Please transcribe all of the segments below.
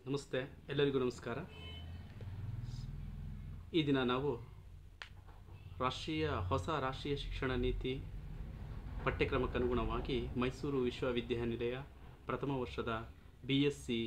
ನಮಸ್ತೆ ಎಲ್ಲರಿಗೂ ನಮಸ್ಕಾರ ಈ ದಿನ ನಾವು ರಾಷ್ಟ್ರೀಯ ಹೊಸ ರಾಷ್ಟ್ರೀಯ ಶಿಕ್ಷಣ ನೀತಿ ಪಠ್ಯಕ್ರಮಕ್ಕನುಗುಣವಾಗಿ ಮೈಸೂರು ವಿಶ್ವವಿದ್ಯಾನಿಲಯ ಪ್ರಥಮ ವರ್ಷದ ಬಿ ಎಸ್ ಸಿ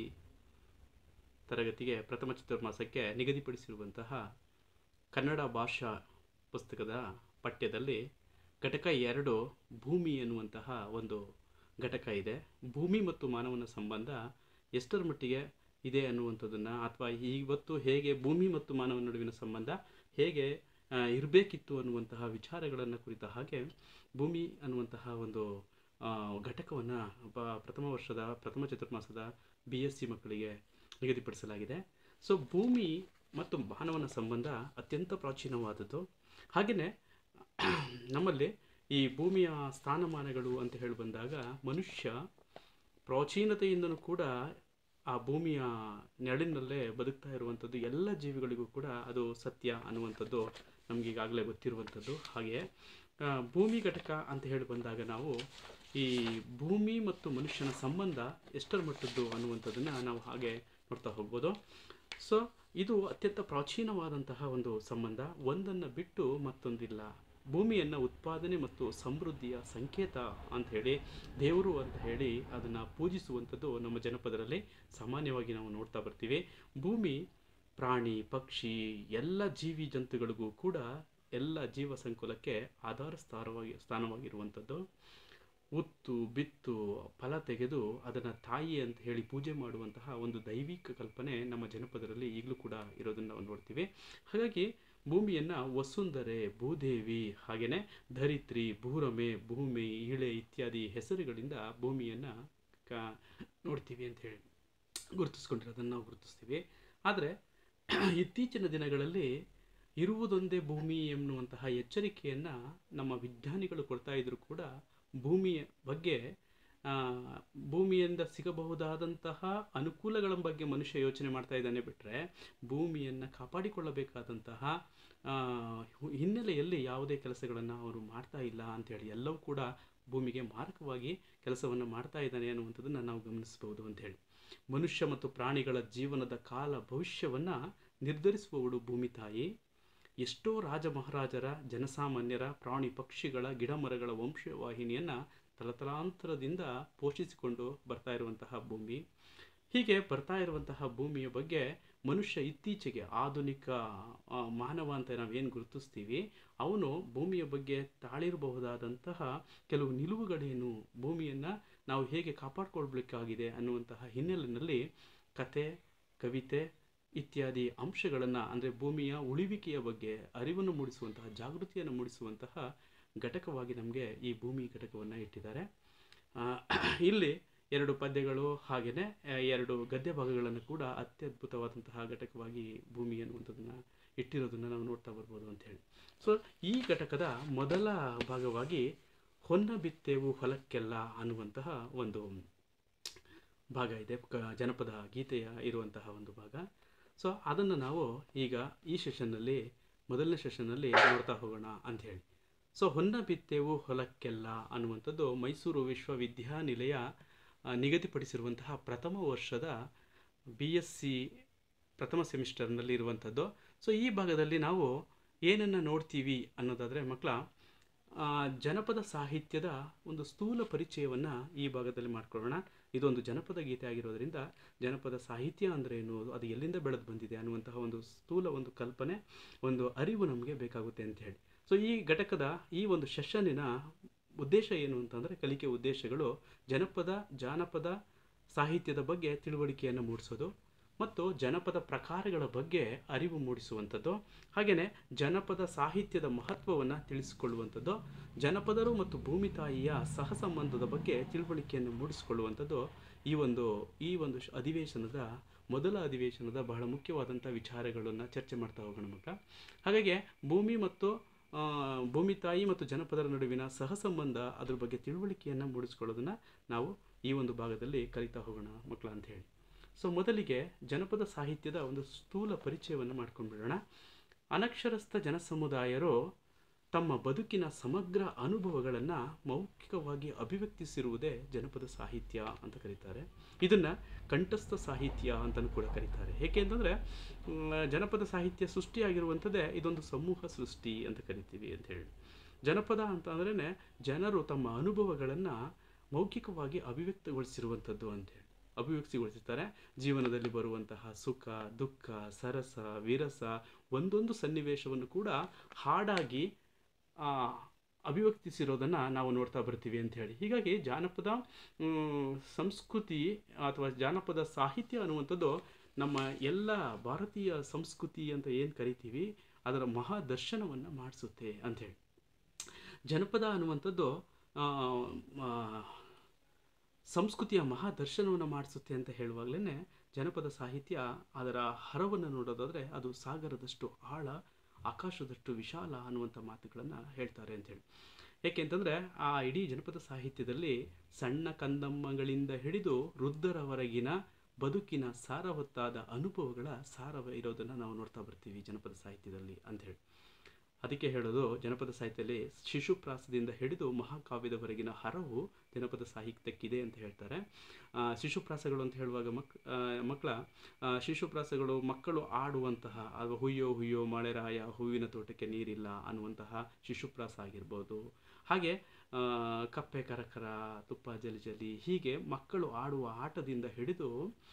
ತರಗತಿಗೆ ಪ್ರಥಮ ಚತುರ್ಮಾಸಕ್ಕೆ ನಿಗದಿಪಡಿಸಿರುವಂತಹ ಕನ್ನಡ ಭಾಷಾ ಪುಸ್ತಕದ ಪಠ್ಯದಲ್ಲಿ ಘಟಕ ಎರಡು ಭೂಮಿ ಎನ್ನುವಂತಹ ಒಂದು ಘಟಕ ಇದೆ ಭೂಮಿ ಮತ್ತು ಮಾನವನ ಸಂಬಂಧ ಎಷ್ಟರ ಮಟ್ಟಿಗೆ ಇದೆ ಅನ್ನುವಂಥದ್ದನ್ನು ಅಥವಾ ಇವತ್ತು ಹೇಗೆ ಭೂಮಿ ಮತ್ತು ಮಾನವನ ನಡುವಿನ ಸಂಬಂಧ ಹೇಗೆ ಇರಬೇಕಿತ್ತು ಅನ್ನುವಂತಹ ವಿಚಾರಗಳನ್ನು ಕುರಿತ ಹಾಗೆ ಭೂಮಿ ಅನ್ನುವಂತಹ ಒಂದು ಘಟಕವನ್ನು ಪ್ರಥಮ ವರ್ಷದ ಪ್ರಥಮ ಚತುರ್ಮಾಸದ ಬಿ ಎಸ್ ಸಿ ಮಕ್ಕಳಿಗೆ ನಿಗದಿಪಡಿಸಲಾಗಿದೆ ಸೊ ಭೂಮಿ ಮತ್ತು ಮಾನವನ ಸಂಬಂಧ ಅತ್ಯಂತ ಪ್ರಾಚೀನವಾದದ್ದು ಹಾಗೆಯೇ ನಮ್ಮಲ್ಲಿ ಈ ಭೂಮಿಯ ಸ್ಥಾನಮಾನಗಳು ಅಂತ ಹೇಳಿ ಬಂದಾಗ ಮನುಷ್ಯ ಪ್ರಾಚೀನತೆಯಿಂದಲೂ ಕೂಡ ಆ ಭೂಮಿಯ ನೆರಳಿನಲ್ಲೇ ಬದುಕ್ತಾ ಇರುವಂಥದ್ದು ಎಲ್ಲ ಜೀವಿಗಳಿಗೂ ಕೂಡ ಅದು ಸತ್ಯ ಅನ್ನುವಂಥದ್ದು ನಮಗೆ ಈಗಾಗಲೇ ಗೊತ್ತಿರುವಂಥದ್ದು ಹಾಗೆ ಆ, ಭೂಮಿ ಘಟಕ ಅಂತ ಹೇಳಿ ಬಂದಾಗ ನಾವು ಈ ಭೂಮಿ ಮತ್ತು ಮನುಷ್ಯನ ಸಂಬಂಧ ಎಷ್ಟರ ಮಟ್ಟದ್ದು ಅನ್ನುವಂಥದ್ದನ್ನು ನಾವು ಹಾಗೆ ನೋಡ್ತಾ ಹೋಗ್ಬೋದು ಸೊ ಇದು ಅತ್ಯಂತ ಪ್ರಾಚೀನವಾದಂತಹ ಒಂದು ಸಂಬಂಧ ಒಂದನ್ನು ಬಿಟ್ಟು ಮತ್ತೊಂದಿಲ್ಲ ಭೂಮಿಯನ್ನು ಉತ್ಪಾದನೆ ಮತ್ತು ಸಮೃದ್ಧಿಯ ಸಂಕೇತ ಅಂತ ಹೇಳಿ ದೇವರು ಅಂತ ಹೇಳಿ ಅದನ್ನು ಪೂಜಿಸುವಂಥದ್ದು ನಮ್ಮ ಜನಪದರಲ್ಲಿ ಸಾಮಾನ್ಯವಾಗಿ ನಾವು ನೋಡ್ತಾ ಬರ್ತೀವಿ ಭೂಮಿ ಪ್ರಾಣಿ ಪಕ್ಷಿ ಎಲ್ಲ ಜೀವಿ ಜಂತುಗಳಿಗೂ ಕೂಡ ಎಲ್ಲ ಜೀವ ಸಂಕುಲಕ್ಕೆ ಆಧಾರ ಸ್ಥಾನವಾಗಿ ಸ್ಥಾನವಾಗಿರುವಂಥದ್ದು ಉತ್ತು ಬಿತ್ತು ಫಲ ತೆಗೆದು ಅದನ್ನು ತಾಯಿ ಅಂತ ಹೇಳಿ ಪೂಜೆ ಮಾಡುವಂತಹ ಒಂದು ದೈವಿಕ ಕಲ್ಪನೆ ನಮ್ಮ ಜನಪದರಲ್ಲಿ ಈಗಲೂ ಕೂಡ ಇರೋದನ್ನು ನಾವು ನೋಡ್ತೀವಿ ಹಾಗಾಗಿ ಭೂಮಿಯನ್ನು ವಸುಂಧರೆ ಭೂದೇವಿ ಹಾಗೆಯೇ ಧರಿತ್ರಿ ಭೂರಮೆ ಭೂಮಿ ಇಳೆ ಇತ್ಯಾದಿ ಹೆಸರುಗಳಿಂದ ಭೂಮಿಯನ್ನು ಕ ನೋಡ್ತೀವಿ ಅಂತ ಹೇಳಿ ಗುರುತಿಸ್ಕೊಂಡಿರೋದನ್ನು ನಾವು ಗುರುತಿಸ್ತೀವಿ ಆದರೆ ಇತ್ತೀಚಿನ ದಿನಗಳಲ್ಲಿ ಇರುವುದೊಂದೇ ಭೂಮಿ ಎನ್ನುವಂತಹ ಎಚ್ಚರಿಕೆಯನ್ನು ನಮ್ಮ ವಿಜ್ಞಾನಿಗಳು ಕೊಡ್ತಾ ಇದ್ರೂ ಕೂಡ ಭೂಮಿಯ ಬಗ್ಗೆ ಆ, ಭೂಮಿಯಿಂದ ಸಿಗಬಹುದಾದಂತಹ ಅನುಕೂಲಗಳ ಬಗ್ಗೆ ಮನುಷ್ಯ ಯೋಚನೆ ಮಾಡ್ತಾ ಇದ್ದಾನೆ ಬಿಟ್ಟರೆ ಭೂಮಿಯನ್ನು ಕಾಪಾಡಿಕೊಳ್ಳಬೇಕಾದಂತಹ ಆ, ಹಿನ್ನೆಲೆಯಲ್ಲಿ ಯಾವುದೇ ಕೆಲಸಗಳನ್ನು ಅವರು ಮಾಡ್ತಾ ಇಲ್ಲ ಅಂತೇಳಿ ಎಲ್ಲವೂ ಕೂಡ ಭೂಮಿಗೆ ಮಾರಕವಾಗಿ ಕೆಲಸವನ್ನು ಮಾಡ್ತಾ ಇದ್ದಾನೆ ಅನ್ನುವಂಥದ್ದನ್ನು ನಾವು ಗಮನಿಸಬಹುದು ಅಂತೇಳಿ ಮನುಷ್ಯ ಮತ್ತು ಪ್ರಾಣಿಗಳ ಜೀವನದ ಕಾಲ ಭವಿಷ್ಯವನ್ನು ನಿರ್ಧರಿಸುವವಳು ಭೂಮಿ ತಾಯಿ ಎಷ್ಟೋ ರಾಜ ಮಹಾರಾಜರ ಜನಸಾಮಾನ್ಯರ ಪ್ರಾಣಿ ಪಕ್ಷಿಗಳ ಗಿಡಮರಗಳ ವಂಶವಾಹಿನಿಯನ್ನು ತಲತಲಾಂತರದಿಂದ ಪೋಷಿಸಿಕೊಂಡು ಬರ್ತಾ ಇರುವಂತಹ ಭೂಮಿ ಹೀಗೆ ಬರ್ತಾ ಇರುವಂತಹ ಭೂಮಿಯ ಬಗ್ಗೆ ಮನುಷ್ಯ ಇತ್ತೀಚೆಗೆ ಆಧುನಿಕ ಆ, ಮಾನವ ಅಂತ ನಾವೇನು ಗುರುತಿಸ್ತೀವಿ ಅವನು ಭೂಮಿಯ ಬಗ್ಗೆ ತಾಳಿರಬಹುದಾದಂತಹ ಕೆಲವು ನಿಲುವುಗಳೇನು ಭೂಮಿಯನ್ನು ನಾವು ಹೇಗೆ ಕಾಪಾಡ್ಕೊಳ್ಬೇಕಾಗಿದೆ ಅನ್ನುವಂತಹ ಹಿನ್ನೆಲೆಯಲ್ಲಿ ಕತೆ ಕವಿತೆ ಇತ್ಯಾದಿ ಅಂಶಗಳನ್ನು ಅಂದರೆ ಭೂಮಿಯ ಉಳಿವಿಕೆಯ ಬಗ್ಗೆ ಅರಿವನ್ನು ಮೂಡಿಸುವಂತಹ ಜಾಗೃತಿಯನ್ನು ಮೂಡಿಸುವಂತಹ ಘಟಕವಾಗಿ ನಮಗೆ ಈ ಭೂಮಿ ಘಟಕವನ್ನು ಇಟ್ಟಿದ್ದಾರೆ ಆ, ಇಲ್ಲಿ ಎರಡು ಪದ್ಯಗಳು ಹಾಗೆಯೇ ಎರಡು ಗದ್ಯ ಭಾಗಗಳನ್ನು ಕೂಡ ಅತ್ಯದ್ಭುತವಾದಂತಹ ಘಟಕವಾಗಿ ಭೂಮಿ ಅನ್ನುವಂಥದ್ದನ್ನು ಇಟ್ಟಿರೋದನ್ನು ನಾವು ನೋಡ್ತಾ ಬರ್ಬೋದು ಅಂತ ಹೇಳಿ ಸೊ ಈ ಘಟಕದ ಮೊದಲ ಭಾಗವಾಗಿ ಹೊನ್ನ ಬಿತ್ತೆವು ಹೊಲಕ್ಕೆಲ್ಲ ಅನ್ನುವಂತಹ ಒಂದು ಭಾಗ ಇದೆ ಕ- ಜನಪದ ಗೀತೆಯ ಇರುವಂತಹ ಒಂದು ಭಾಗ ಸೊ ಅದನ್ನು ನಾವು ಈಗ ಈ ಸೆಷನ್ನಲ್ಲಿ ಮೊದಲನೇ ಸೆಷನ್ನಲ್ಲಿ ನೋಡ್ತಾ ಹೋಗೋಣ ಅಂತ ಹೇಳಿ ಸೊ ಹೊನ್ನ ಬಿತ್ತೆವು ಹೊಲಕ್ಕೆಲ್ಲ ಅನ್ನುವಂಥದ್ದು ಮೈಸೂರು ವಿಶ್ವವಿದ್ಯಾನಿಲಯ ಆ, ನಿಗದಿಪಡಿಸಿರುವಂತಹ ಪ್ರಥಮ ವರ್ಷದ ಬಿ ಎಸ್ ಸಿ ಪ್ರಥಮ ಸೆಮಿಸ್ಟರ್ನಲ್ಲಿ ಇರುವಂಥದ್ದು ಸೊ ಈ ಭಾಗದಲ್ಲಿ ನಾವು ಏನನ್ನು ನೋಡ್ತೀವಿ ಅನ್ನೋದಾದರೆ ಮಕ್ಕಳ ಆ, ಜನಪದ ಸಾಹಿತ್ಯದ ಒಂದು ಸ್ಥೂಲ ಪರಿಚಯವನ್ನು ಈ ಭಾಗದಲ್ಲಿ ಮಾಡ್ಕೊಳ್ಳೋಣ ಇದೊಂದು ಜನಪದ ಗೀತೆ ಆಗಿರೋದ್ರಿಂದ ಜನಪದ ಸಾಹಿತ್ಯ ಅಂದರೆ ಏನು ಅದು ಎಲ್ಲಿಂದ ಬೆಳೆದು ಬಂದಿದೆ ಅನ್ನುವಂತಹ ಒಂದು ಸ್ಥೂಲ ಒಂದು ಕಲ್ಪನೆ ಒಂದು ಅರಿವು ನಮಗೆ ಬೇಕಾಗುತ್ತೆ ಅಂತ ಹೇಳಿ ಸೊ ಈ ಘಟಕದ ಈ ಒಂದು ಸೆಷನ್ನಿನ ಉದ್ದೇಶ ಏನು ಅಂತಂದರೆ ಕಲಿಕೆ ಉದ್ದೇಶಗಳು ಜನಪದ ಜಾನಪದ ಸಾಹಿತ್ಯದ ಬಗ್ಗೆ ತಿಳುವಳಿಕೆಯನ್ನು ಮೂಡಿಸೋದು ಮತ್ತು ಜನಪದ ಪ್ರಕಾರಗಳ ಬಗ್ಗೆ ಅರಿವು ಮೂಡಿಸುವಂಥದ್ದು ಹಾಗೆಯೇ ಜನಪದ ಸಾಹಿತ್ಯದ ಮಹತ್ವವನ್ನು ತಿಳಿಸಿಕೊಳ್ಳುವಂಥದ್ದು ಜನಪದರು ಮತ್ತು ಭೂಮಿ ತಾಯಿಯ ಸಹಸಂಬಂಧದ ಬಗ್ಗೆ ತಿಳುವಳಿಕೆಯನ್ನು ಮೂಡಿಸಿಕೊಳ್ಳುವಂಥದ್ದು ಈ ಒಂದು ಈ ಒಂದು ಶ್- ಅಧಿವೇಶನದ ಮೊದಲ ಅಧಿವೇಶನದ ಬಹಳ ಮುಖ್ಯವಾದಂಥ ವಿಚಾರಗಳನ್ನು ಚರ್ಚೆ ಮಾಡ್ತಾ ಹೋಗೋಣ ಮಕ್ಕಳ ಹಾಗಾಗಿ ಭೂಮಿ ಮತ್ತು ಆ, ಭೂಮಿ ತಾಯಿ ಮತ್ತು ಜನಪದರ ನಡುವಿನ ಸಹಸಂಬಂಧ ಅದ್ರ ಬಗ್ಗೆ ತಿಳುವಳಿಕೆಯನ್ನು ಮೂಡಿಸ್ಕೊಳ್ಳೋದನ್ನು ನಾವು ಈ ಒಂದು ಭಾಗದಲ್ಲಿ ಕಲಿತಾ ಹೋಗೋಣ ಮಕ್ಕಳ ಅಂತ ಹೇಳಿ ಸೊ ಮೊದಲಿಗೆ ಜನಪದ ಸಾಹಿತ್ಯದ ಒಂದು ಸ್ಥೂಲ ಪರಿಚಯವನ್ನು ಮಾಡ್ಕೊಂಡ್ಬಿಡೋಣ ಅನಕ್ಷರಸ್ಥ ಜನಸಮುದಾಯರು ತಮ್ಮ ಬದುಕಿನ ಸಮಗ್ರ ಅನುಭವಗಳನ್ನು ಮೌಖಿಕವಾಗಿ ಅಭಿವ್ಯಕ್ತಿಸಿರುವುದೇ ಜನಪದ ಸಾಹಿತ್ಯ ಅಂತ ಕರೀತಾರೆ ಇದನ್ನು ಕಂಠಸ್ಥ ಸಾಹಿತ್ಯ ಅಂತಲೂ ಕೂಡ ಕರೀತಾರೆ ಏಕೆಂತಂದರೆ ಜನಪದ ಸಾಹಿತ್ಯ ಸೃಷ್ಟಿಯಾಗಿರುವಂಥದ್ದೇ ಇದೊಂದು ಸಮೂಹ ಸೃಷ್ಟಿ ಅಂತ ಕರಿತೀವಿ ಅಂತ ಹೇಳಿ ಜನಪದ ಅಂತ ಅಂದ್ರೇ ಜನರು ತಮ್ಮ ಅನುಭವಗಳನ್ನು ಮೌಖಿಕವಾಗಿ ಅಭಿವ್ಯಕ್ತಗೊಳಿಸಿರುವಂಥದ್ದು ಅಂತೇಳಿ ಅಭಿವ್ಯಕ್ತಿಗೊಳಿಸಿರ್ತಾರೆ ಜೀವನದಲ್ಲಿ ಬರುವಂತಹ ಸುಖ ದುಃಖ ಸರಸ ವಿರಸ ಒಂದೊಂದು ಸನ್ನಿವೇಶವನ್ನು ಕೂಡ ಹಾಡಾಗಿ ಆ, ಅಭಿವ್ಯಕ್ತಿಸಿರೋದನ್ನು ನಾವು ನೋಡ್ತಾ ಬರ್ತೀವಿ ಅಂತ ಹೇಳಿ ಹೀಗಾಗಿ ಜಾನಪದ ಮ್, ಸಂಸ್ಕೃತಿ ಅಥವಾ ಜಾನಪದ ಸಾಹಿತ್ಯ ಅನ್ನುವಂಥದ್ದು ನಮ್ಮ ಎಲ್ಲ ಭಾರತೀಯ ಸಂಸ್ಕೃತಿ ಅಂತ ಏನು ಕರಿತೀವಿ ಅದರ ಮಹಾದರ್ಶನವನ್ನು ಮಾಡಿಸುತ್ತೆ ಅಂಥೇಳಿ ಜನಪದ ಅನ್ನುವಂಥದ್ದು ಆ, ಆ, ಸಂಸ್ಕೃತಿಯ ಮಹಾದರ್ಶನವನ್ನು ಮಾಡಿಸುತ್ತೆ ಅಂತ ಹೇಳುವಾಗಲೇ ಜನಪದ ಸಾಹಿತ್ಯ ಅದರ ಹರವನ್ನು ನೋಡೋದಾದರೆ ಅದು ಸಾಗರದಷ್ಟು ಆಳ ಆಕಾಶದಷ್ಟು ವಿಶಾಲ ಅನ್ನುವಂಥ ಮಾತುಗಳನ್ನು ಹೇಳ್ತಾರೆ ಅಂತೇಳಿ ಏಕೆಂತಂದರೆ ಆ ಇಡೀ ಜನಪದ ಸಾಹಿತ್ಯದಲ್ಲಿ ಸಣ್ಣ ಕಂದಮ್ಮಗಳಿಂದ ಹಿಡಿದು ವೃದ್ಧರವರೆಗಿನ ಬದುಕಿನ ಸಾರವತ್ತಾದ ಅನುಭವಗಳ ಸಾರವ ಇರೋದನ್ನು ನಾವು ನೋಡ್ತಾ ಬರ್ತೀವಿ ಜನಪದ ಸಾಹಿತ್ಯದಲ್ಲಿ ಅಂಥೇಳಿ ಅದಕ್ಕೆ ಹೇಳೋದು ಜನಪದ ಸಾಹಿತ್ಯದಲ್ಲಿ ಶಿಶುಪ್ರಾಸದಿಂದ ಹಿಡಿದು ಮಹಾಕಾವ್ಯದವರೆಗಿನ ಹರವು ಜನಪದ ಸಾಹಿತ್ಯಕ್ಕಿದೆ ಅಂತ ಹೇಳ್ತಾರೆ ಆ, ಶಿಶುಪ್ರಾಸಗಳು ಅಂತ ಹೇಳುವಾಗ ಮಕ್ ಆ, ಮಕ್ಕಳ ಆ, ಶಿಶುಪ್ರಾಸಗಳು ಮಕ್ಕಳು ಆಡುವಂತಹ ಅದು ಹುಯ್ಯೋ ಹುಯ್ಯೋ ಮಳೆರಾಯ ಹೂವಿನ ತೋಟಕ್ಕೆ ನೀರಿಲ್ಲ ಅನ್ನುವಂತಹ ಶಿಶುಪ್ರಾಸ ಆಗಿರ್ಬೋದು ಹಾಗೆ ಆ, ಕಪ್ಪೆ ಕರಕರ ತುಪ್ಪ ಜಲಿ ಜಲಿ ಹೀಗೆ ಮಕ್ಕಳು ಆಡುವ ಆಟದಿಂದ ಹಿಡಿದು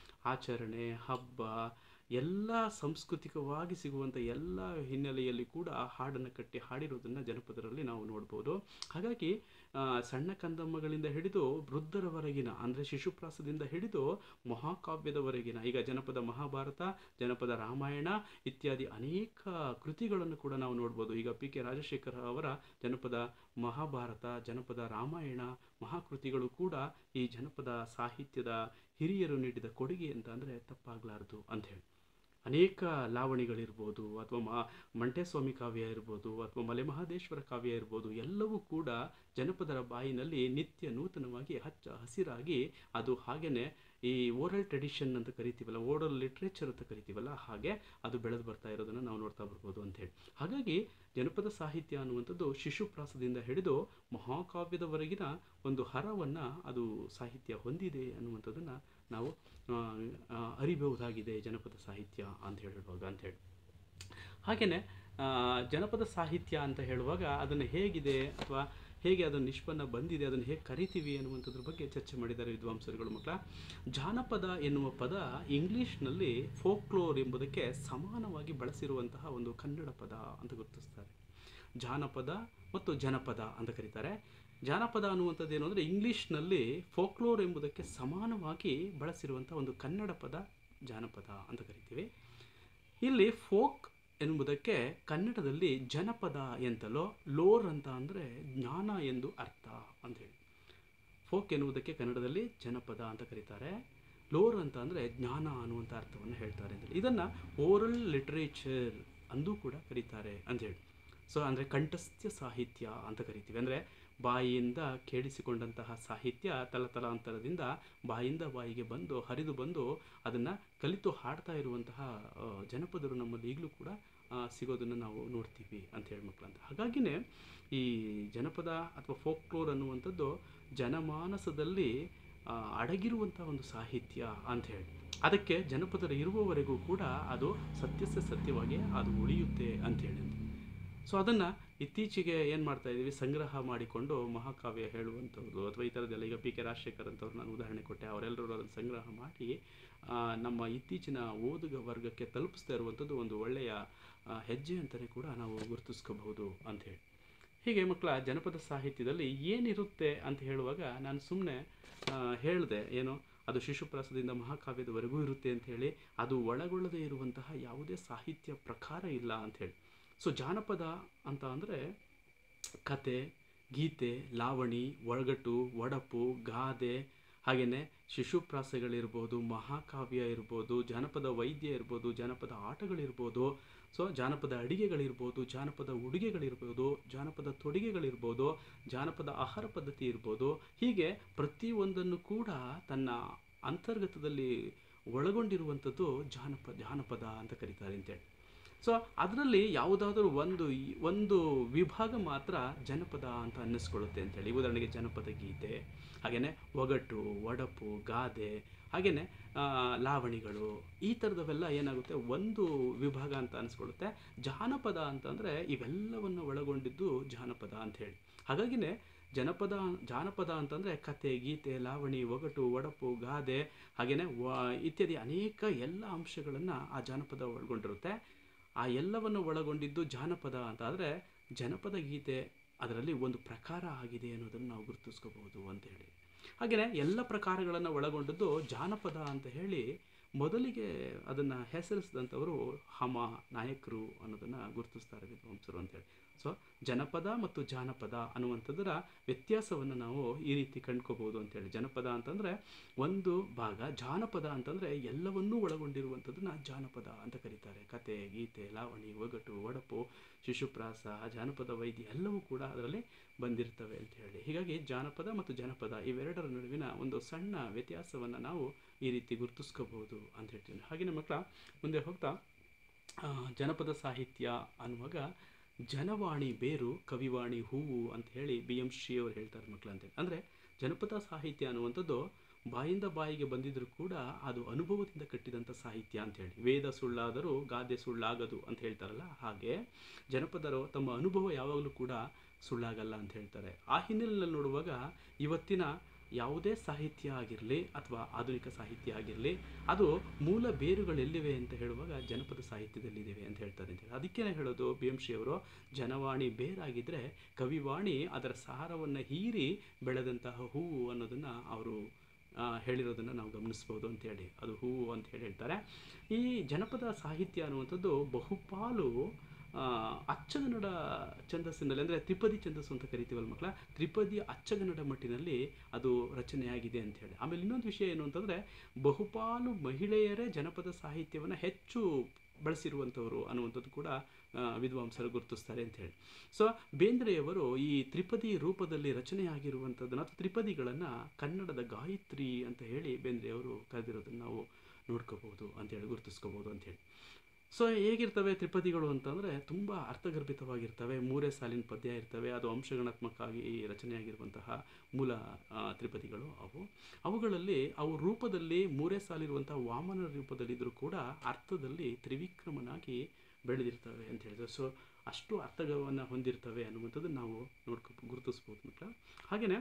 ಆಚರಣೆ ಹಬ್ಬ ಎಲ್ಲ ಸಾಂಸ್ಕೃತಿಕವಾಗಿ ಸಿಗುವಂಥ ಎಲ್ಲ ಹಿನ್ನೆಲೆಯಲ್ಲಿ ಕೂಡ ಹಾಡನ್ನು ಕಟ್ಟಿ ಹಾಡಿರೋದನ್ನು ಜನಪದರಲ್ಲಿ ನಾವು ನೋಡ್ಬೋದು ಹಾಗಾಗಿ ಆ, ಸಣ್ಣ ಕಂದಮ್ಮಗಳಿಂದ ಹಿಡಿದು ವೃದ್ಧರವರೆಗಿನ ಅಂದರೆ ಶಿಶುಪ್ರಾಸದಿಂದ ಹಿಡಿದು ಮಹಾಕಾವ್ಯದವರೆಗಿನ ಈಗ ಜನಪದ ಮಹಾಭಾರತ ಜನಪದ ರಾಮಾಯಣ ಇತ್ಯಾದಿ ಅನೇಕ ಕೃತಿಗಳನ್ನು ಕೂಡ ನಾವು ನೋಡ್ಬೋದು ಈಗ ಪಿ ಕೆ ರಾಜಶೇಖರ ಅವರ ಜನಪದ ಮಹಾಭಾರತ ಜನಪದ ರಾಮಾಯಣ ಮಹಾಕೃತಿಗಳು ಕೂಡ ಈ ಜನಪದ ಸಾಹಿತ್ಯದ ಹಿರಿಯರು ನೀಡಿದ ಕೊಡುಗೆ ಅಂತ ಅಂದರೆ ತಪ್ಪಾಗಲಾರದು ಅಂಥೇಳಿ ಅನೇಕ ಲಾವಣಿಗಳಿರ್ಬೋದು ಅಥವಾ ಮ ಮಂಟೇಸ್ವಾಮಿ ಕಾವ್ಯ ಇರ್ಬೋದು ಅಥವಾ ಮಲೆಮಹದೇಶ್ವರ ಕಾವ್ಯ ಇರ್ಬೋದು ಎಲ್ಲವೂ ಕೂಡ ಜನಪದರ ಬಾಯಿನಲ್ಲಿ ನಿತ್ಯ ನೂತನವಾಗಿ ಹಚ್ಚ ಹಸಿರಾಗಿ ಅದು ಹಾಗೆಯೇ ಈ ಓರಲ್ ಟ್ರೆಡಿಷನ್ ಅಂತ ಕರಿತೀವಲ್ಲ ಓರಲ್ ಲಿಟ್ರೇಚರ್ ಅಂತ ಕರಿತೀವಲ್ಲ ಹಾಗೆ ಅದು ಬೆಳೆದು ಬರ್ತಾ ಇರೋದನ್ನು ನಾವು ನೋಡ್ತಾ ಬರ್ಬೋದು ಅಂತೇಳಿ ಹಾಗಾಗಿ ಜನಪದ ಸಾಹಿತ್ಯ ಅನ್ನುವಂಥದ್ದು ಶಿಶುಪ್ರಾಸದಿಂದ ಹಿಡಿದು ಮಹಾಕಾವ್ಯದವರೆಗಿನ ಒಂದು ಹರವನ್ನು ಅದು ಸಾಹಿತ್ಯ ಹೊಂದಿದೆ ಅನ್ನುವಂಥದ್ದನ್ನು ನಾವು ಆ, ಆ, ಅರಿಬಹುದಾಗಿದೆ ಜನಪದ ಸಾಹಿತ್ಯ ಅಂತ ಹೇಳುವಾಗ ಅಂಥೇಳಿ ಹಾಗೆಯೇ ಜನಪದ ಸಾಹಿತ್ಯ ಅಂತ ಹೇಳುವಾಗ ಅದನ್ನು ಹೇಗಿದೆ ಅಥವಾ ಹೇಗೆ ಅದನ್ನು ನಿಷ್ಪನ್ನ ಬಂದಿದೆ ಅದನ್ನು ಹೇಗೆ ಕರಿತೀವಿ ಅನ್ನುವಂಥದ್ರ ಬಗ್ಗೆ ಚರ್ಚೆ ಮಾಡಿದ್ದಾರೆ ವಿದ್ವಾಂಸರುಗಳು ಮಕ್ಕಳ ಜಾನಪದ ಎನ್ನುವ ಪದ ಇಂಗ್ಲೀಷ್ನಲ್ಲಿ ಫೋಕ್ಲೋರ್ ಎಂಬುದಕ್ಕೆ ಸಮಾನವಾಗಿ ಬಳಸಿರುವಂತಹ ಒಂದು ಕನ್ನಡ ಪದ ಅಂತ ಗುರುತಿಸ್ತಾರೆ ಜಾನಪದ ಮತ್ತು ಜನಪದ ಅಂತ ಕರೀತಾರೆ ಜಾನಪದ ಅನ್ನುವಂಥದ್ದು ಏನು ಅಂದರೆ ಇಂಗ್ಲೀಷ್ನಲ್ಲಿ ಫೋಕ್ಲೋರ್ ಎಂಬುದಕ್ಕೆ ಸಮಾನವಾಗಿ ಬಳಸಿರುವಂಥ ಒಂದು ಕನ್ನಡ ಪದ ಜಾನಪದ ಅಂತ ಕರಿತೀವಿ ಇಲ್ಲಿ ಫೋಕ್ ಎನ್ನುವುದಕ್ಕೆ ಕನ್ನಡದಲ್ಲಿ ಜನಪದ ಎಂತಲೋ ಲೋರ್ ಅಂತ ಅಂದರೆ ಜ್ಞಾನ ಎಂದು ಅರ್ಥ ಅಂತ ಹೇಳಿ ಫೋಕ್ ಎನ್ನುವುದಕ್ಕೆ ಕನ್ನಡದಲ್ಲಿ ಜನಪದ ಅಂತ ಕರೀತಾರೆ ಲೋರ್ ಅಂತ ಅಂದರೆ ಜ್ಞಾನ ಅನ್ನುವಂಥ ಅರ್ಥವನ್ನು ಹೇಳ್ತಾರೆ ಅಂತೇಳಿ ಇದನ್ನು ಓರಲ್ ಲಿಟ್ರೇಚರ್ ಅಂದೂ ಕೂಡ ಕರೀತಾರೆ ಅಂಥೇಳಿ ಸೊ ಅಂದರೆ ಕಂಠಸ್ಥ್ಯ ಸಾಹಿತ್ಯ ಅಂತ ಕರಿತೀವಿ ಅಂದರೆ ಬಾಯಿಯಿಂದ ಕೇಳಿಸಿಕೊಂಡಂತಹ ಸಾಹಿತ್ಯ ತಲತಲಾಂತರದಿಂದ ಬಾಯಿಂದ ಬಾಯಿಗೆ ಬಂದು ಹರಿದು ಬಂದು ಅದನ್ನು ಕಲಿತು ಹಾಡ್ತಾ ಇರುವಂತಹ ಆ, ಜನಪದರು ನಮ್ಮಲ್ಲಿ ಈಗಲೂ ಕೂಡ ಆ, ಸಿಗೋದನ್ನು ನಾವು ನೋಡ್ತೀವಿ ಅಂತ ಹೇಳಿ ಮಕ್ಕಳಂತ ಹಾಗಾಗಿನೇ ಈ ಜನಪದ ಅಥವಾ ಫೋಕ್ಲೋರ್ ಅನ್ನುವಂಥದ್ದು ಜನಮಾನಸದಲ್ಲಿ ಆ, ಅಡಗಿರುವಂಥ ಒಂದು ಸಾಹಿತ್ಯ ಅಂತ ಹೇಳಿ ಅದಕ್ಕೆ ಜನಪದರು ಇರುವವರೆಗೂ ಕೂಡ ಅದು ಸತ್ಯಸ್ಯ ಸತ್ಯವಾಗಿ ಅದು ಉಳಿಯುತ್ತೆ ಅಂತ ಹೇಳಿ ಸೊ ಅದನ್ನು ಇತ್ತೀಚೆಗೆ ಏನು ಮಾಡ್ತಾ ಇದ್ದೀವಿ ಸಂಗ್ರಹ ಮಾಡಿಕೊಂಡು ಮಹಾಕಾವ್ಯ ಹೇಳುವಂಥದ್ದು ಅಥವಾ ಈ ಥರದ್ದೆಲ್ಲ ಈಗ ಪಿ ಕೆ ರಾಜಶೇಖರ್ ಅಂತವ್ರು ನಾನು ಉದಾಹರಣೆ ಕೊಟ್ಟೆ ಅವರೆಲ್ಲರೂ ಅದನ್ನು ಸಂಗ್ರಹ ಮಾಡಿ ಆ, ನಮ್ಮ ಇತ್ತೀಚಿನ ಓದುಗ ವರ್ಗಕ್ಕೆ ತಲುಪಿಸ್ತಾ ಇರುವಂಥದ್ದು ಒಂದು ಒಳ್ಳೆಯ ಆ, ಹೆಜ್ಜೆ ಅಂತಲೇ ಕೂಡ ನಾವು ಗುರುತಿಸ್ಕೋಬಹುದು ಅಂಥೇಳಿ ಹೀಗೆ ಮಕ್ಕಳ ಜನಪದ ಸಾಹಿತ್ಯದಲ್ಲಿ ಏನಿರುತ್ತೆ ಅಂತ ಹೇಳುವಾಗ ನಾನು ಸುಮ್ಮನೆ ಹೇಳಿದೆ ಏನು ಅದು ಶಿಶುಪ್ರಾಸದಿಂದ ಮಹಾಕಾವ್ಯದವರೆಗೂ ಇರುತ್ತೆ ಅಂತ ಹೇಳಿ ಅದು ಒಳಗೊಳ್ಳದೇ ಇರುವಂತಹ ಯಾವುದೇ ಸಾಹಿತ್ಯ ಪ್ರಕಾರ ಇಲ್ಲ ಅಂಥೇಳಿ ಸೊ ಜಾನಪದ ಅಂತ ಅಂದರೆ ಕತೆ ಗೀತೆ ಲಾವಣಿ ಒಳಗಟ್ಟು ಒಡಪು ಗಾದೆ ಹಾಗೆಯೇ ಶಿಶುಪ್ರಾಸಗಳಿರ್ಬೋದು ಮಹಾಕಾವ್ಯ ಇರ್ಬೋದು ಜಾನಪದ ವೈದ್ಯ ಇರ್ಬೋದು ಜಾನಪದ ಆಟಗಳಿರ್ಬೋದು ಸೊ ಜಾನಪದ ಅಡಿಗೆಗಳಿರ್ಬೋದು ಜಾನಪದ ಉಡುಗೆಗಳಿರ್ಬೋದು ಜಾನಪದ ತೊಡುಗೆಗಳಿರ್ಬೋದು ಜಾನಪದ ಆಹಾರ ಪದ್ಧತಿ ಇರ್ಬೋದು ಹೀಗೆ ಪ್ರತಿಯೊಂದನ್ನು ಕೂಡ ತನ್ನ ಅಂತರ್ಗತದಲ್ಲಿ ಒಳಗೊಂಡಿರುವಂಥದ್ದು ಜಾನಪದ ಜಾನಪದ ಅಂತ ಕರೀತಾರೆ ಅಂತೇಳಿ ಸೊ ಅದರಲ್ಲಿ ಯಾವುದಾದ್ರೂ ಒಂದು ಈ- ಒಂದು ವಿಭಾಗ ಮಾತ್ರ ಜನಪದ ಅಂತ ಅನ್ನಿಸ್ಕೊಳ್ಳುತ್ತೆ ಅಂತೇಳಿ ಉದಾಹರಣೆಗೆ ಜನಪದ ಗೀತೆ ಹಾಗೆಯೇ ಒಗಟು ಒಡಪು ಗಾದೆ ಹಾಗೆಯೇ ಲಾವಣಿಗಳು ಈ ಥರದವೆಲ್ಲ ಏನಾಗುತ್ತೆ ಒಂದು ವಿಭಾಗ ಅಂತ ಅನಿಸ್ಕೊಳ್ಳುತ್ತೆ ಜಾನಪದ ಅಂತಂದರೆ ಇವೆಲ್ಲವನ್ನು ಒಳಗೊಂಡಿದ್ದು ಜಾನಪದ ಅಂತ ಹೇಳಿ ಹಾಗಾಗಿನೇ ಜನಪದ ಜಾನಪದ ಅಂತಂದರೆ ಕತೆ ಗೀತೆ ಲಾವಣಿ ಒಗಟು ಒಡಪು ಗಾದೆ ಹಾಗೆಯೇ ವ ಇತ್ಯಾದಿ ಅನೇಕ ಎಲ್ಲ ಅಂಶಗಳನ್ನು ಆ ಜಾನಪದ ಒಳಗೊಂಡಿರುತ್ತೆ ಆ ಎಲ್ಲವನ್ನು ಒಳಗೊಂಡಿದ್ದು ಜಾನಪದ ಅಂತ ಆದರೆ ಜನಪದ ಗೀತೆ ಅದರಲ್ಲಿ ಒಂದು ಪ್ರಕಾರ ಆಗಿದೆ ಅನ್ನೋದನ್ನು ನಾವು ಗುರುತಿಸ್ಕೋಬಹುದು ಅಂತೇಳಿ ಹಾಗೆಯೇ ಎಲ್ಲ ಪ್ರಕಾರಗಳನ್ನು ಒಳಗೊಂಡದ್ದು ಜಾನಪದ ಅಂತ ಹೇಳಿ ಮೊದಲಿಗೆ ಅದನ್ನು ಹೆಸರಿಸಿದಂಥವರು ಹಮ ನಾಯಕರು ಅನ್ನೋದನ್ನು ಗುರುತಿಸ್ತಾರೆ ವಿದ್ವಾಂಸರು ಅಂತೇಳಿ ಸೊ ಜನಪದ ಮತ್ತು ಜಾನಪದ ಅನ್ನುವಂಥದ್ದರ ವ್ಯತ್ಯಾಸವನ್ನು ನಾವು ಈ ರೀತಿ ಕಂಡ್ಕೋಬಹುದು ಅಂತೇಳಿ ಜನಪದ ಅಂತಂದರೆ ಒಂದು ಭಾಗ ಜಾನಪದ ಅಂತಂದರೆ ಎಲ್ಲವನ್ನೂ ಒಳಗೊಂಡಿರುವಂಥದ್ದನ್ನ ಜಾನಪದ ಅಂತ ಕರೀತಾರೆ ಕತೆ ಗೀತೆ ಲಾವಣಿ ಒಗಟು ಒಡಪು ಶಿಶುಪ್ರಾಸ ಜಾನಪದ ವೈದ್ಯ ಎಲ್ಲವೂ ಕೂಡ ಅದರಲ್ಲಿ ಬಂದಿರ್ತವೆ ಅಂತ ಹೇಳಿ ಹೀಗಾಗಿ ಜಾನಪದ ಮತ್ತು ಜನಪದ ಇವೆರಡರ ನಡುವಿನ ಒಂದು ಸಣ್ಣ ವ್ಯತ್ಯಾಸವನ್ನು ನಾವು ಈ ರೀತಿ ಗುರುತಿಸ್ಕೋಬಹುದು ಅಂತ ಹೇಳ್ತೀನಿ ಹಾಗೆಯೇ ಮಕ್ಕಳ ಮುಂದೆ ಹೋಗ್ತಾ ಆ, ಜನಪದ ಸಾಹಿತ್ಯ ಅನ್ನುವಾಗ ಜನವಾಣಿ ಬೇರು ಕವಿವಾಣಿ ಹೂವು ಅಂತ ಹೇಳಿ ಬಿ ಎಂ ಶ್ರೀ ಅವರು ಹೇಳ್ತಾರೆ ಮಕ್ಕಳು ಅಂತೇಳಿ ಅಂದರೆ ಜನಪದ ಸಾಹಿತ್ಯ ಅನ್ನುವಂಥದ್ದು ಬಾಯಿಂದ ಬಾಯಿಗೆ ಬಂದಿದ್ರೂ ಕೂಡ ಅದು ಅನುಭವದಿಂದ ಕಟ್ಟಿದಂಥ ಸಾಹಿತ್ಯ ಅಂತ ಹೇಳಿ ವೇದ ಸುಳ್ಳಾದರೂ ಗಾದೆ ಸುಳ್ಳಾಗದು ಅಂತ ಹೇಳ್ತಾರಲ್ಲ ಹಾಗೆ ಜನಪದರು ತಮ್ಮ ಅನುಭವ ಯಾವಾಗಲೂ ಕೂಡ ಸುಳ್ಳಾಗಲ್ಲ ಅಂತ ಹೇಳ್ತಾರೆ ಆ ಹಿನ್ನೆಲೆಯಲ್ಲಿ ನೋಡುವಾಗ ಇವತ್ತಿನ ಯಾವುದೇ ಸಾಹಿತ್ಯ ಆಗಿರಲಿ ಅಥವಾ ಆಧುನಿಕ ಸಾಹಿತ್ಯ ಆಗಿರಲಿ ಅದು ಮೂಲ ಬೇರುಗಳೆಲ್ಲಿವೆ ಅಂತ ಹೇಳುವಾಗ ಜನಪದ ಸಾಹಿತ್ಯದಲ್ಲಿದೆ ಅಂತ ಹೇಳ್ತಾರೆ ಅಂತೇಳಿ ಅದಕ್ಕೇನೆ ಹೇಳೋದು ಬಿ ಎಂ ಶ್ರೀ ಅವರು ಜನವಾಣಿ ಬೇರಾಗಿದ್ದರೆ ಕವಿವಾಣಿ ಅದರ ಸಾರವನ್ನು ಹೀರಿ ಬೆಳೆದಂತಹ ಹೂವು ಅನ್ನೋದನ್ನು ಅವರು ಆ, ಹೇಳಿರೋದನ್ನು ನಾವು ಗಮನಿಸ್ಬೋದು ಅಂತೇಳಿ ಅದು ಹೂವು ಅಂತ ಹೇಳಿ ಹೇಳ್ತಾರೆ ಈ ಜನಪದ ಸಾಹಿತ್ಯ ಅನ್ನುವಂಥದ್ದು ಬಹುಪಾಲು ಆ, ಅಚ್ಚಗನ್ನಡ ಛಂದಸ್ಸಿನಲ್ಲಿ ಅಂದರೆ ತ್ರಿಪದಿ ಛಂದಸ್ಸು ಅಂತ ಕರಿತೀವಲ್ಲ ಮಕ್ಕಳ ತ್ರಿಪದಿ ಅಚ್ಚಗನ್ನಡ ಮಟ್ಟಿನಲ್ಲಿ ಅದು ರಚನೆಯಾಗಿದೆ ಅಂತ ಹೇಳಿ ಆಮೇಲೆ ಇನ್ನೊಂದು ವಿಷಯ ಏನು ಅಂತಂದರೆ ಬಹುಪಾಲು ಮಹಿಳೆಯರೇ ಜನಪದ ಸಾಹಿತ್ಯವನ್ನು ಹೆಚ್ಚು ಬಳಸಿರುವಂಥವರು ಅನ್ನುವಂಥದ್ದು ಕೂಡ ಆ, ವಿದ್ವಾಂಸರು ಗುರುತಿಸ್ತಾರೆ ಅಂತ ಹೇಳಿ ಸೊ ಬೇಂದ್ರೆಯವರು ಈ ತ್ರಿಪದಿ ರೂಪದಲ್ಲಿ ರಚನೆಯಾಗಿರುವಂಥದ್ದನ್ನು ಅಥವಾ ತ್ರಿಪದಿಗಳನ್ನು ಕನ್ನಡದ ಗಾಯತ್ರಿ ಅಂತ ಹೇಳಿ ಬೇಂದ್ರೆಯವರು ಕರೆದಿರೋದನ್ನು ನಾವು ನೋಡ್ಕೋಬಹುದು ಅಂತೇಳಿ ಗುರುತಿಸ್ಕೋಬೋದು ಅಂತೇಳಿ ಸೊ ಹೇಗಿರ್ತವೆ ತ್ರಿಪದಿಗಳು ಅಂತಂದರೆ ತುಂಬ ಅರ್ಥಗರ್ಭಿತವಾಗಿರ್ತವೆ ಮೂರೇ ಸಾಲಿನ ಪದ್ಯ ಇರ್ತವೆ ಅದು ಅಂಶಗಣಾತ್ಮಕವಾಗಿ ರಚನೆಯಾಗಿರುವಂತಹ ಮೂಲ ಆ, ತ್ರಿಪದಿಗಳು ಅವು ಅವುಗಳಲ್ಲಿ ಅವು ರೂಪದಲ್ಲಿ ಮೂರೇ ಸಾಲಿರುವಂತಹ ವಾಮನ ರೂಪದಲ್ಲಿದ್ದರೂ ಕೂಡ ಅರ್ಥದಲ್ಲಿ ತ್ರಿವಿಕ್ರಮನಾಗಿ ಬೆಳೆದಿರ್ತವೆ ಅಂತ ಹೇಳಿದ್ರು ಸೊ ಅಷ್ಟು ಅರ್ಥವನ್ನು ಹೊಂದಿರ್ತವೆ ಅನ್ನುವಂಥದ್ದು ನಾವು ನೋಡ್ಕೊ ಗುರುತಿಸ್ಬೋದು ಮಕ್ಕಳ ಹಾಗೆಯೇ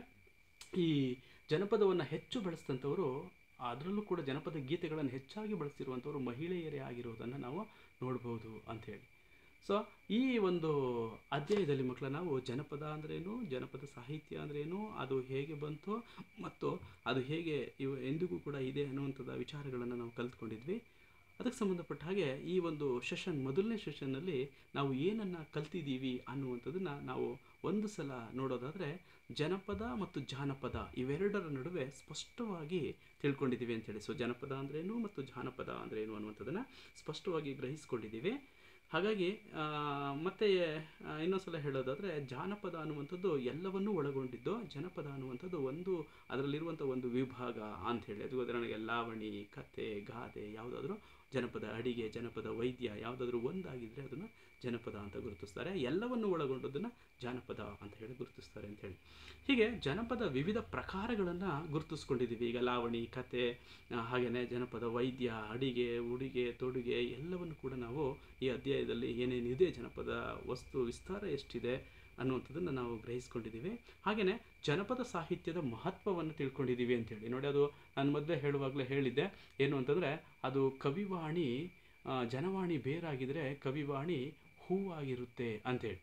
ಈ ಜನಪದವನ್ನು ಹೆಚ್ಚು ಬಳಸಿದಂಥವರು ಅದರಲ್ಲೂ ಕೂಡ ಜನಪದ ಗೀತೆಗಳನ್ನು ಹೆಚ್ಚಾಗಿ ಬಳಸಿರುವಂಥವ್ರು ಮಹಿಳೆಯರೇ ಆಗಿರೋದನ್ನು ನಾವು ನೋಡ್ಬೋದು ಅಂಥೇಳಿ ಸೊ ಈ ಒಂದು ಅಧ್ಯಾಯದಲ್ಲಿ ಮಕ್ಕಳ ನಾವು ಜನಪದ ಅಂದ್ರೇನು ಜನಪದ ಸಾಹಿತ್ಯ ಅಂದ್ರೇನು ಅದು ಹೇಗೆ ಬಂತು ಮತ್ತು ಅದು ಹೇಗೆ ಇವು ಎಂದಿಗೂ ಕೂಡ ಇದೆ ಅನ್ನುವಂಥದ್ದು ವಿಚಾರಗಳನ್ನು ನಾವು ಕಲ್ತ್ಕೊಂಡಿದ್ವಿ ಅದಕ್ಕೆ ಸಂಬಂಧಪಟ್ಟ ಹಾಗೆ ಈ ಒಂದು ಸೆಷನ್ ಮೊದಲನೇ ಸೆಷನ್ನಲ್ಲಿ ನಾವು ಏನನ್ನು ಕಲ್ತಿದ್ದೀವಿ ಅನ್ನುವಂಥದ್ದನ್ನು ನಾವು ಒಂದು ಸಲ ನೋಡೋದಾದರೆ ಜನಪದ ಮತ್ತು ಜಾನಪದ ಇವೆರಡರ ನಡುವೆ ಸ್ಪಷ್ಟವಾಗಿ ತಿಳ್ಕೊಂಡಿದ್ದೀವಿ ಅಂತೇಳಿ ಸೊ ಜನಪದ ಅಂದ್ರೇನು ಮತ್ತು ಜಾನಪದ ಅಂದ್ರೇನು ಅನ್ನುವಂಥದ್ದನ್ನು ಸ್ಪಷ್ಟವಾಗಿ ಗ್ರಹಿಸ್ಕೊಂಡಿದ್ದೀವಿ ಹಾಗಾಗಿ ಆ, ಮತ್ತೆ ಆ, ಇನ್ನೊಂದ್ಸಲ ಹೇಳೋದಾದರೆ ಜಾನಪದ ಅನ್ನುವಂಥದ್ದು ಎಲ್ಲವನ್ನೂ ಒಳಗೊಂಡಿದ್ದು ಜನಪದ ಅನ್ನುವಂಥದ್ದು ಒಂದು ಅದರಲ್ಲಿರುವಂಥ ಒಂದು ವಿಭಾಗ ಅಂಥೇಳಿ ಅದು ಉದಾಹರಣೆಗೆ ಲಾವಣಿ ಕತೆ ಗಾದೆ ಯಾವುದಾದ್ರೂ ಜನಪದ ಅಡಿಗೆ ಜನಪದ ವೈದ್ಯ ಯಾವುದಾದ್ರೂ ಒಂದಾಗಿದ್ದರೆ ಅದನ್ನು ಜನಪದ ಅಂತ ಗುರುತಿಸ್ತಾರೆ ಎಲ್ಲವನ್ನು ಒಳಗೊಂಡದನ್ನು ಜಾನಪದ ಅಂತ ಹೇಳಿ ಗುರುತಿಸ್ತಾರೆ ಅಂತ ಹೇಳಿ ಹೀಗೆ ಜನಪದ ವಿವಿಧ ಪ್ರಕಾರಗಳನ್ನು ಗುರುತಿಸ್ಕೊಂಡಿದ್ದೀವಿ ಈಗ ಲಾವಣಿ ಕತೆ ಹಾಗೆಯೇ ಜನಪದ ವೈದ್ಯ ಅಡಿಗೆ ಉಡುಗೆ ತೊಡುಗೆ ಎಲ್ಲವನ್ನು ಕೂಡ ನಾವು ಈ ಅಧ್ಯಾಯದಲ್ಲಿ ಏನೇನಿದೆ ಜನಪದ ವಸ್ತು ವಿಸ್ತಾರ ಎಷ್ಟಿದೆ ಅನ್ನುವಂಥದ್ದನ್ನು ನಾವು ಗ್ರಹಿಸ್ಕೊಂಡಿದ್ದೀವಿ ಹಾಗೆಯೇ ಜನಪದ ಸಾಹಿತ್ಯದ ಮಹತ್ವವನ್ನು ತಿಳ್ಕೊಂಡಿದ್ದೀವಿ ಅಂತೇಳಿ ನೋಡಿ ಅದು ನಾನು ಮೊದಲೇ ಹೇಳುವಾಗಲೇ ಹೇಳಿದ್ದೆ ಏನು ಅಂತಂದರೆ ಅದು ಕವಿವಾಣಿ ಆ, ಜನವಾಣಿ ಬೇರಾಗಿದ್ದರೆ ಕವಿವಾಣಿ ಹೂವಾಗಿರುತ್ತೆ ಅಂತೇಳಿ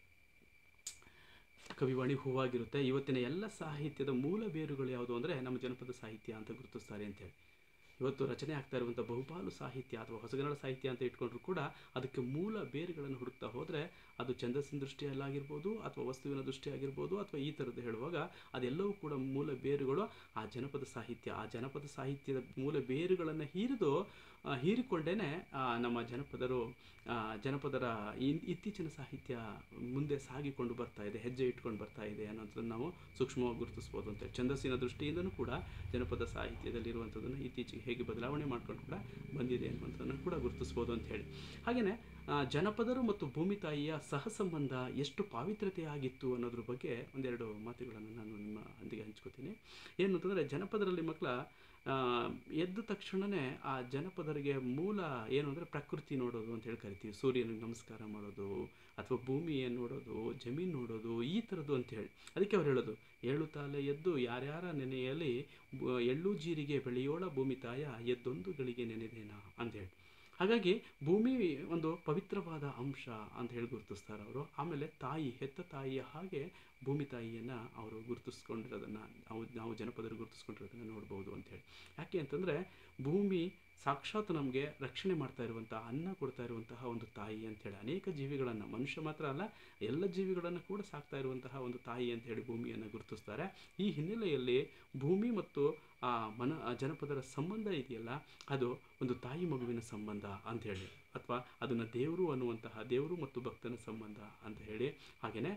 ಕವಿವಾಣಿ ಹೂವಾಗಿರುತ್ತೆ ಇವತ್ತಿನ ಎಲ್ಲ ಸಾಹಿತ್ಯದ ಮೂಲ ಬೇರುಗಳು ಯಾವುದು ಅಂದರೆ ನಮ್ಮ ಜನಪದ ಸಾಹಿತ್ಯ ಅಂತ ಗುರುತಿಸ್ತಾರೆ ಅಂತೇಳಿ ಇವತ್ತು ರಚನೆ ಆಗ್ತಾ ಇರುವಂಥ ಬಹುಪಾಲು ಸಾಹಿತ್ಯ ಅಥವಾ ಹೊಸಗನ್ನಡ ಸಾಹಿತ್ಯ ಅಂತ ಇಟ್ಕೊಂಡ್ರು ಕೂಡ ಅದಕ್ಕೆ ಮೂಲ ಬೇರುಗಳನ್ನು ಹುಡುಕ್ತಾ ಹೋದರೆ ಅದು ಛಂದಸ್ಸಿನ ದೃಷ್ಟಿಯಲ್ಲಾಗಿರ್ಬೋದು ಅಥವಾ ವಸ್ತುವಿನ ದೃಷ್ಟಿಯಾಗಿರ್ಬೋದು ಅಥವಾ ಈ ಥರದ್ದು ಹೇಳುವಾಗ ಅದೆಲ್ಲವೂ ಕೂಡ ಮೂಲ ಬೇರುಗಳು ಆ ಜನಪದ ಸಾಹಿತ್ಯ ಆ ಜನಪದ ಸಾಹಿತ್ಯದ ಮೂಲ ಬೇರುಗಳನ್ನು ಹೀರಿದು ಆ, ಹೀರಿಕೊಂಡೇನೆ ಆ, ನಮ್ಮ ಜನಪದರು ಆ, ಜನಪದರ ಇನ್- ಇತ್ತೀಚಿನ ಸಾಹಿತ್ಯ ಮುಂದೆ ಸಾಗಿಕೊಂಡು ಬರ್ತಾ ಇದೆ ಹೆಜ್ಜೆ ಇಟ್ಕೊಂಡು ಬರ್ತಾ ಇದೆ ಅನ್ನೋದನ್ನು ನಾವು ಸೂಕ್ಷ್ಮವಾಗಿ ಗುರುತಿಸ್ಬೋದು ಅಂತ ಛಂದಸ್ಸಿನ ದೃಷ್ಟಿಯಿಂದನೂ ಕೂಡ ಜನಪದ ಸಾಹಿತ್ಯದಲ್ಲಿರುವಂಥದ್ದನ್ನು ಇತ್ತೀಚೆಗೆ ಹೇಗೆ ಬದಲಾವಣೆ ಮಾಡ್ಕೊಂಡು ಕೂಡ ಬಂದಿದೆ ಅನ್ನುವಂಥದ್ದನ್ನು ಕೂಡ ಗುರುತಿಸ್ಬೋದು ಅಂತ ಹೇಳಿ ಹಾಗೆಯೇ ಜನಪದರು ಮತ್ತು ಭೂಮಿ ತಾಯಿಯ ಸಹಸಂಬಂಧ ಎಷ್ಟು ಪಾವಿತ್ರತೆಯಾಗಿತ್ತು ಅನ್ನೋದ್ರ ಬಗ್ಗೆ ಒಂದೆರಡು ಮಾತುಗಳನ್ನು ನಾನು ನಿಮ್ಮ ಒಂದಿಗೆ ಹಂಚ್ಕೋತೀನಿ ಏನು ಅಂತಂದರೆ ಜನಪದರಲ್ಲಿ ಮಕ್ಕಳ ಆ, ಎದ್ದ ತಕ್ಷಣವೇ ಆ ಜನಪದರಿಗೆ ಮೂಲ ಏನು ಅಂದರೆ ಪ್ರಕೃತಿ ನೋಡೋದು ಅಂತ ಹೇಳಿ ಕರಿತೀವಿ ಸೂರ್ಯನಿಗೆ ನಮಸ್ಕಾರ ಮಾಡೋದು ಅಥವಾ ಭೂಮಿಯನ್ನು ನೋಡೋದು ಜಮೀನು ನೋಡೋದು ಈ ಥರದ್ದು ಅಂತ ಹೇಳಿ ಅದಕ್ಕೆ ಅವ್ರು ಹೇಳೋದು ಏಳು ತಾಲೆ ಎದ್ದು ಯಾರ್ಯಾರ ನೆನೆಯಲ್ಲಿ ಬ- ಎಳ್ಳು ಜೀರಿಗೆ ಬೆಳೆಯೋಳ ಭೂಮಿ ತಾಯ ಎದ್ದೊಂದು ಗಳಿಗೆ ನೆನೆದೇನಾ ಅಂತೇಳಿ ಹಾಗಾಗಿ ಭೂಮಿ ಒಂದು ಪವಿತ್ರವಾದ ಅಂಶ ಅಂತ ಹೇಳಿ ಗುರುತಿಸ್ತಾರೆ ಅವರು ಆಮೇಲೆ ತಾಯಿ ಹೆತ್ತ ತಾಯಿಯ ಹಾಗೆ ಭೂಮಿ ತಾಯಿಯನ್ನು ಅವರು ಗುರುತಿಸ್ಕೊಂಡಿರೋದನ್ನು ನಾವು ನಾವು ಜನಪದರು ಗುರುತಿಸ್ಕೊಂಡಿರೋದನ್ನು ನೋಡ್ಬೋದು ಅಂತೇಳಿ ಯಾಕೆ ಅಂತಂದರೆ ಭೂಮಿ ಸಾಕ್ಷಾತ್ ನಮಗೆ ರಕ್ಷಣೆ ಮಾಡ್ತಾ ಇರುವಂತಹ ಅನ್ನ ಕೊಡ್ತಾ ಇರುವಂತಹ ಒಂದು ತಾಯಿ ಅಂತೇಳಿ ಅನೇಕ ಜೀವಿಗಳನ್ನು ಮನುಷ್ಯ ಮಾತ್ರ ಅಲ್ಲ ಎಲ್ಲ ಜೀವಿಗಳನ್ನು ಕೂಡ ಸಾಕ್ತಾ ಇರುವಂತಹ ಒಂದು ತಾಯಿ ಅಂತ ಹೇಳಿ ಭೂಮಿಯನ್ನು ಗುರುತಿಸ್ತಾರೆ ಈ ಹಿನ್ನೆಲೆಯಲ್ಲಿ ಭೂಮಿ ಮತ್ತು ಆ ಮನ ಆ ಜನಪದರ ಸಂಬಂಧ ಇದೆಯಲ್ಲ ಅದು ಒಂದು ತಾಯಿ ಮಗುವಿನ ಸಂಬಂಧ ಅಂತ ಹೇಳಿ ಅಥವಾ ಅದನ್ನು ದೇವರು ಅನ್ನುವಂತಹ ದೇವರು ಮತ್ತು ಭಕ್ತನ ಸಂಬಂಧ ಅಂತ ಹೇಳಿ ಹಾಗೆಯೇ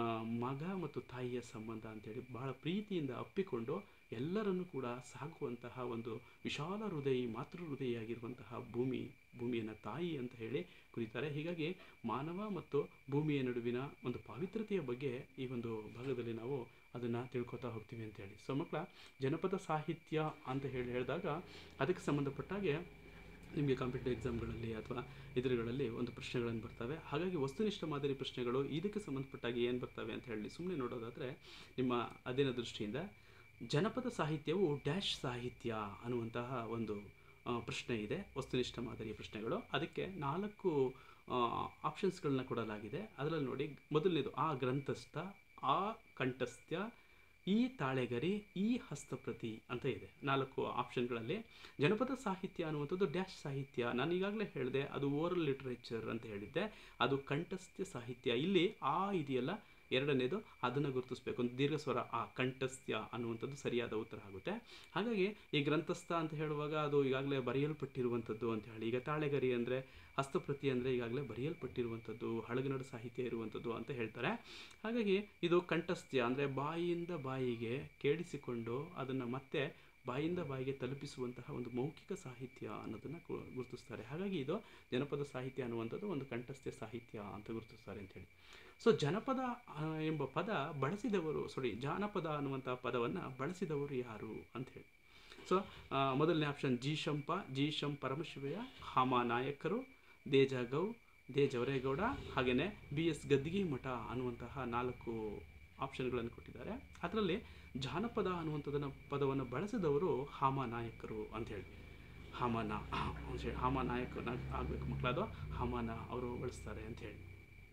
ಮಗ ಮತ್ತು ತಾಯಿಯ ಸಂಬಂಧ ಅಂತೇಳಿ ಬಹಳ ಪ್ರೀತಿಯಿಂದ ಅಪ್ಪಿಕೊಂಡು ಎಲ್ಲರನ್ನೂ ಕೂಡ ಸಾಕುವಂತಹ ಒಂದು ವಿಶಾಲ ಹೃದಯಿ ಮಾತೃ ಹೃದಯಿಯಾಗಿರುವಂತಹ ಭೂಮಿ ಭೂಮಿಯನ್ನು ತಾಯಿ ಅಂತ ಹೇಳಿ ಕುರಿತಾರೆ ಹೀಗಾಗಿ ಮಾನವ ಮತ್ತು ಭೂಮಿಯ ನಡುವಿನ ಒಂದು ಪಾವಿತ್ರತೆಯ ಬಗ್ಗೆ ಈ ಒಂದು ಭಾಗದಲ್ಲಿ ನಾವು ಅದನ್ನು ತಿಳ್ಕೊತಾ ಹೋಗ್ತೀವಿ ಅಂತೇಳಿ ಸೊ ಮಕ್ಕಳ ಜನಪದ ಸಾಹಿತ್ಯ ಅಂತ ಹೇಳಿ ಹೇಳಿದಾಗ ಅದಕ್ಕೆ ಸಂಬಂಧಪಟ್ಟಾಗೆ ನಿಮಗೆ ಕಾಂಪಿಟೇಟಿವ್ ಎಕ್ಸಾಮ್ಗಳಲ್ಲಿ ಅಥವಾ ಇದರುಗಳಲ್ಲಿ ಒಂದು ಪ್ರಶ್ನೆಗಳನ್ನು ಬರ್ತವೆ ಹಾಗಾಗಿ ವಸ್ತುನಿಷ್ಠ ಮಾದರಿ ಪ್ರಶ್ನೆಗಳು ಇದಕ್ಕೆ ಸಂಬಂಧಪಟ್ಟಾಗಿ ಏನು ಬರ್ತವೆ ಅಂತ ಹೇಳಿ ಸುಮ್ಮನೆ ನೋಡೋದಾದರೆ ನಿಮ್ಮ ಅಧ್ಯಯನ ದೃಷ್ಟಿಯಿಂದ ಜನಪದ ಸಾಹಿತ್ಯವು ಡ್ಯಾಶ್ ಸಾಹಿತ್ಯ ಅನ್ನುವಂತಹ ಒಂದು ಆ, ಪ್ರಶ್ನೆ ಇದೆ ವಸ್ತುನಿಷ್ಠ ಮಾದರಿಯ ಪ್ರಶ್ನೆಗಳು ಅದಕ್ಕೆ ನಾಲ್ಕು ಆಪ್ಷನ್ಸ್ಗಳನ್ನ ಕೊಡಲಾಗಿದೆ ಅದರಲ್ಲಿ ನೋಡಿ ಮೊದಲನೇದು ಆ ಗ್ರಂಥಸ್ಥ ಆ ಕಂಠಸ್ಥ್ಯ ಈ ತಾಳೆಗರಿ ಈ ಹಸ್ತಪ್ರತಿ ಅಂತ ಇದೆ ನಾಲ್ಕು ಆಪ್ಷನ್ಗಳಲ್ಲಿ ಜನಪದ ಸಾಹಿತ್ಯ ಅನ್ನುವಂಥದ್ದು ಡ್ಯಾಶ್ ಸಾಹಿತ್ಯ ನಾನು ಈಗಾಗಲೇ ಹೇಳಿದೆ ಅದು ಓರಲ್ ಲಿಟ್ರೇಚರ್ ಅಂತ ಹೇಳಿದ್ದೆ ಅದು ಕಂಠಸ್ಥ್ಯ ಸಾಹಿತ್ಯ ಇಲ್ಲಿ ಆ ಇದೆಯಲ್ಲ ಎರಡನೇದು ಅದನ್ನು ಗುರುತಿಸ್ಬೇಕು ಒಂದು ದೀರ್ಘ ಸ್ವರ ಆ ಕಂಠಸ್ಥ್ಯ ಅನ್ನುವಂಥದ್ದು ಸರಿಯಾದ ಉತ್ತರ ಆಗುತ್ತೆ ಹಾಗಾಗಿ ಈ ಗ್ರಂಥಸ್ಥ ಅಂತ ಹೇಳುವಾಗ ಅದು ಈಗಾಗಲೇ ಬರೆಯಲ್ಪಟ್ಟಿರುವಂಥದ್ದು ಅಂತ ಹೇಳಿ ಈಗ ತಾಳೆಗರಿ ಅಂದರೆ ಹಸ್ತಪ್ರತಿ ಅಂದರೆ ಈಗಾಗಲೇ ಬರೆಯಲ್ಪಟ್ಟಿರುವಂಥದ್ದು ಹಳಗನಡು ಸಾಹಿತ್ಯ ಇರುವಂಥದ್ದು ಅಂತ ಹೇಳ್ತಾರೆ ಹಾಗಾಗಿ ಇದು ಕಂಠಸ್ಥ್ಯ ಅಂದರೆ ಬಾಯಿಯಿಂದ ಬಾಯಿಗೆ ಕೇಳಿಸಿಕೊಂಡು ಅದನ್ನು ಮತ್ತೆ ಬಾಯಿಂದ ಬಾಯಿಗೆ ತಲುಪಿಸುವಂತಹ ಒಂದು ಮೌಖಿಕ ಸಾಹಿತ್ಯ ಅನ್ನೋದನ್ನು ಕು- ಗುರುತಿಸ್ತಾರೆ ಹಾಗಾಗಿ ಇದು ಜನಪದ ಸಾಹಿತ್ಯ ಅನ್ನುವಂಥದ್ದು ಒಂದು ಕಂಠಸ್ಥ್ಯ ಸಾಹಿತ್ಯ ಅಂತ ಗುರುತಿಸ್ತಾರೆ ಅಂತೇಳಿ ಸೊ ಜನಪದ ಆ, ಎಂಬ ಪದ ಬಳಸಿದವರು ಸಾರಿ ಜಾನಪದ ಅನ್ನುವಂಥ ಪದವನ್ನು ಬಳಸಿದವರು ಯಾರು ಅಂತ ಹೇಳಿ ಸೊ ಮೊದಲನೇ ಆಪ್ಷನ್ ಜಿ ಶಂಪ ಜಿ ಶಂ ಪರಮಶಿವಯ್ಯ ಹಾಮ ನಾಯಕರು ದೇಜ ಗೌ ದೇ ಜವರೇಗೌಡ ಹಾಗೆಯೇ ಬಿ ಎಸ್ ಗದ್ದಿಗೆ ಮಠ ಅನ್ನುವಂತಹ ನಾಲ್ಕು ಆಪ್ಷನ್ಗಳನ್ನು ಕೊಟ್ಟಿದ್ದಾರೆ ಅದರಲ್ಲಿ ಜಾನಪದ ಅನ್ನುವಂಥದ್ದನ್ನು ಪದವನ್ನು ಬಳಸಿದವರು ಹಾಮ ನಾಯಕರು ಅಂತ ಹೇಳಿ ಹಾಮನ ಹಾಮ ನಾಯಕನ ಆಗಬೇಕು ಮಕ್ಕಳದು ಹಾಮನ ಅವರು ಬಳಸ್ತಾರೆ ಅಂತ ಹೇಳಿ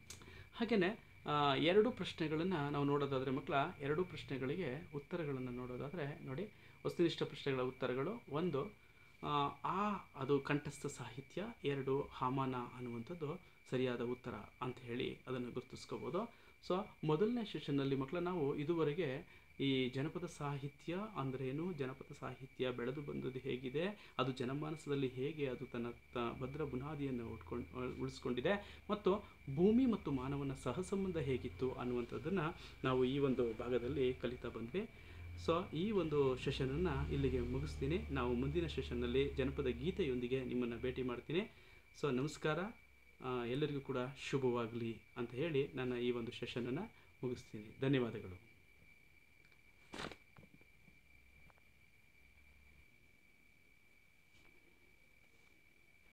ಹಾಗೆಯೇ ಎರಡು ಪ್ರಶ್ನೆಗಳನ್ನು ನಾವು ನೋಡೋದಾದರೆ ಮಕ್ಕಳ ಎರಡು ಪ್ರಶ್ನೆಗಳಿಗೆ ಉತ್ತರಗಳನ್ನು ನೋಡೋದಾದರೆ ನೋಡಿ ವಸ್ತುನಿಷ್ಠ ಪ್ರಶ್ನೆಗಳ ಉತ್ತರಗಳು ಒಂದು ಆ, ಆ ಅದು ಕಂಠಸ್ಥ ಸಾಹಿತ್ಯ ಎರಡು ಹಾಮಾನ ಅನ್ನುವಂಥದ್ದು ಸರಿಯಾದ ಉತ್ತರ ಅಂತ ಹೇಳಿ ಅದನ್ನು ಗುರುತಿಸ್ಕೋಬೋದು ಸೊ ಮೊದಲನೇ ಸೆಷನ್ನಲ್ಲಿ ಮಕ್ಕಳ ನಾವು ಇದುವರೆಗೆ ಈ ಜನಪದ ಸಾಹಿತ್ಯ ಅಂದ್ರೇನು ಜನಪದ ಸಾಹಿತ್ಯ ಬೆಳೆದು ಬಂದದ್ದು ಹೇಗಿದೆ ಅದು ಜನಮಾನಸದಲ್ಲಿ ಹೇಗೆ ಅದು ತನ್ನ ತ ಭದ್ರ ಬುನಾದಿಯನ್ನು ಉಟ್ಕೊಂಡು ಉಳಿಸ್ಕೊಂಡಿದೆ ಮತ್ತು ಭೂಮಿ ಮತ್ತು ಮಾನವನ ಸಹಸಂಬಂಧ ಹೇಗಿತ್ತು ಅನ್ನುವಂಥದ್ದನ್ನು ನಾವು ಈ ಒಂದು ಭಾಗದಲ್ಲಿ ಕಲಿತಾ ಬಂದ್ವಿ ಸೊ ಈ ಒಂದು ಸೆಷನನ್ನು ಇಲ್ಲಿಗೆ ಮುಗಿಸ್ತೀನಿ ನಾವು ಮುಂದಿನ ಸೆಷನ್ನಲ್ಲಿ ಜನಪದ ಗೀತೆಯೊಂದಿಗೆ ನಿಮ್ಮನ್ನು ಭೇಟಿ ಮಾಡ್ತೀನಿ ಸೊ ನಮಸ್ಕಾರ ಆ, ಎಲ್ಲರಿಗೂ ಕೂಡ ಶುಭವಾಗಲಿ ಅಂತ ಹೇಳಿ ನನ್ನ ಈ ಒಂದು ಸೆಷನನ್ನು ಮುಗಿಸ್ತೀನಿ ಧನ್ಯವಾದಗಳು